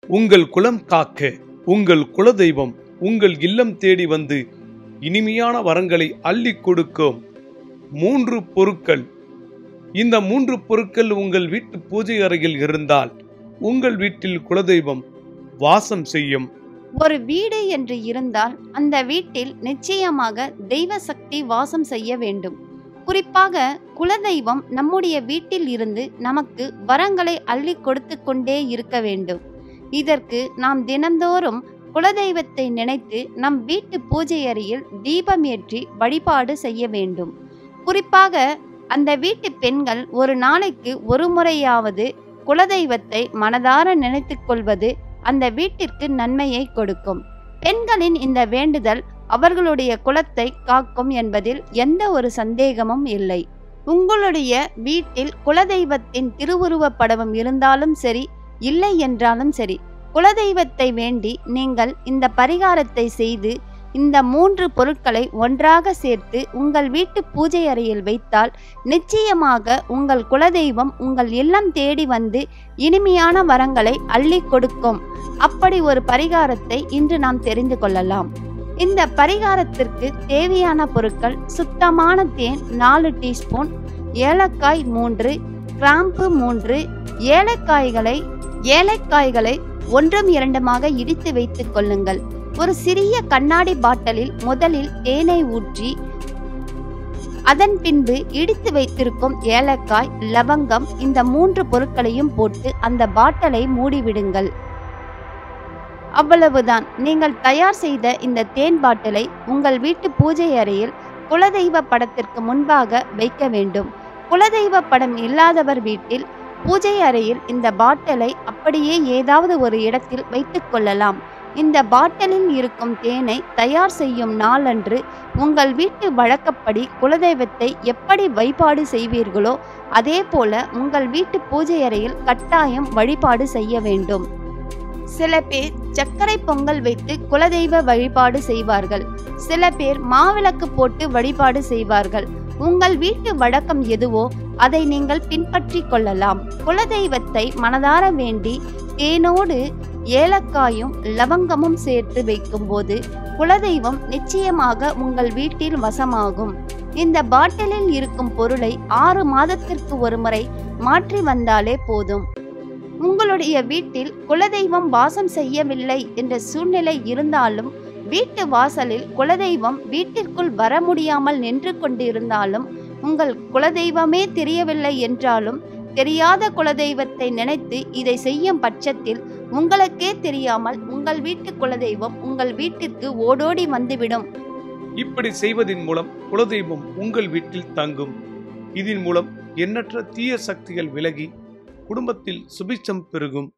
உங்கள் குலம் காக்க உங்கள் குலதெய்வம் உங்கள் இல்லம் தேடி வந்து இனிமையான வரங்களை அள்ளி கொடுக்கும் மூன்று பொருட்கள் இந்த மூன்று பொருட்கள் உங்கள் வீட்டு பூஜை அறையில் இருந்தால் உங்கள் வீட்டில் குலதெய்வம் வாசம் செய்யும் ஒரு வீடு என்று இருந்தால் அந்த வீட்டில் நிச்சயமாக தெய்வ சக்தி வாசம் செய்ய வேண்டும் குறிப்பாக குலதெய்வம் நம்முடைய வீட்டில் இருந்து நமக்கு வரங்களை அள்ளி கொடுத்து கொண்டே இருக்க வேண்டும் இதற்கு நாம் தினந்தோறும் குலதெய்வத்தை நினைத்து நம் வீட்டு பூஜை அறையில் தீபம் ஏற்றி வழிபாடு செய்ய வேண்டும் குறிப்பாக அந்த வீட்டு பெண்கள் ஒரு நாளைக்கு ஒரு முறையாவது குலதெய்வத்தை மனதார நினைத்துக் கொள்வது அந்த வீட்டிற்கு நன்மையை கொடுக்கும் பெண்களின் இந்த வேண்டுதல் அவர்களுடைய குலத்தை காக்கும் என்பதில் எந்த ஒரு சந்தேகமும் இல்லை உங்களுடைய வீட்டில் குலதெய்வத்தின் திருவுருவப் படமும் இருந்தாலும் சரி இல்லை என்றாலும் சரி குலதெய்வத்தை வேண்டி நீங்கள் இந்த பரிகாரத்தை செய்து இந்த மூன்று பொருட்களை ஒன்றாக சேர்த்து உங்கள் வீட்டு பூஜை அறையில் வைத்தால் நிச்சயமாக உங்கள் குலதெய்வம் உங்கள் இல்லம் தேடி வந்து இனிமையான வரங்களை அள்ளி கொடுக்கும் அப்படி ஒரு பரிகாரத்தை இன்று நாம் தெரிந்து கொள்ளலாம் இந்த பரிகாரத்திற்கு தேவையான பொருட்கள் சுத்தமான தேன் நாலு டீஸ்பூன் ஏலக்காய் மூன்று கிராம்பு மூன்று ஏலக்காய்களை ஏலக்காய்களை ஒன்றும் இரண்டுமாக இடித்து வைத்துக் கொள்ளுங்கள் ஒரு சிறிய கண்ணாடி பாட்டலில் முதலில் தேனை ஊற்றி அதன் பின்பு இடித்து வைத்திருக்கும் ஏலக்காய் லவங்கம் இந்த மூன்று பொருட்களையும் போட்டு அந்த பாட்டலை மூடிவிடுங்கள் அவ்வளவுதான் நீங்கள் தயார் செய்த இந்த தேன் பாட்டிலை உங்கள் வீட்டு பூஜை அறையில் குலதெய்வ படத்திற்கு முன்பாக வைக்க வேண்டும் குலதெய்வ படம் இல்லாதவர் வீட்டில் பூஜை அறையில் இந்த பாட்டிலை அப்படியே ஏதாவது ஒரு இடத்தில் வைத்துக் கொள்ளலாம் இந்த பாட்டிலில் இருக்கும் தேனை தயார் செய்யும் நாளன்று உங்கள் வீட்டு வழக்கப்படி குலதெய்வத்தை எப்படி வழிபாடு செய்வீர்களோ அதே போல உங்கள் வீட்டு பூஜை அறையில் கட்டாயம் வழிபாடு செய்ய வேண்டும் சில பேர் சர்க்கரை பொங்கல் வைத்து குலதெய்வ வழிபாடு செய்வார்கள் சில பேர் மாவிளக்கு போட்டு வழிபாடு செய்வார்கள் உங்கள் வீட்டு வழக்கம் எதுவோ அதை நீங்கள் பின்பற்றி கொள்ளலாம் குலதெய்வத்தை மனதார வேண்டி தேனோடு ஏலக்காயும் லவங்கமும் சேர்த்து வைக்கும்போது குலதெய்வம் நிச்சயமாக உங்கள் வீட்டில் வசமாகும் இந்த பாட்டிலில் இருக்கும் பொருளை ஆறு மாதத்திற்கு ஒருமுறை மாற்றி வந்தாலே போதும் உங்களுடைய வீட்டில் குலதெய்வம் வாசம் செய்யவில்லை என்ற சூழ்நிலை இருந்தாலும் வீட்டு வாசலில் குலதெய்வம் வீட்டிற்குள் வர முடியாமல் நின்று கொண்டிருந்தாலும் உங்கள் குலதெய்வமே தெரியவில்லை என்றாலும் தெரியாத குலதெய்வத்தை நினைத்து இதை செய்யும் பட்சத்தில் உங்களுக்கே தெரியாமல் உங்கள் வீட்டு குலதெய்வம் உங்கள் வீட்டிற்கு ஓடோடி வந்துவிடும் இப்படி செய்வதின் மூலம் குலதெய்வம் உங்கள் வீட்டில் தங்கும் இதன் மூலம் எண்ணற்ற தீய சக்திகள் விலகி குடும்பத்தில் சுபிட்சம் பெருகும்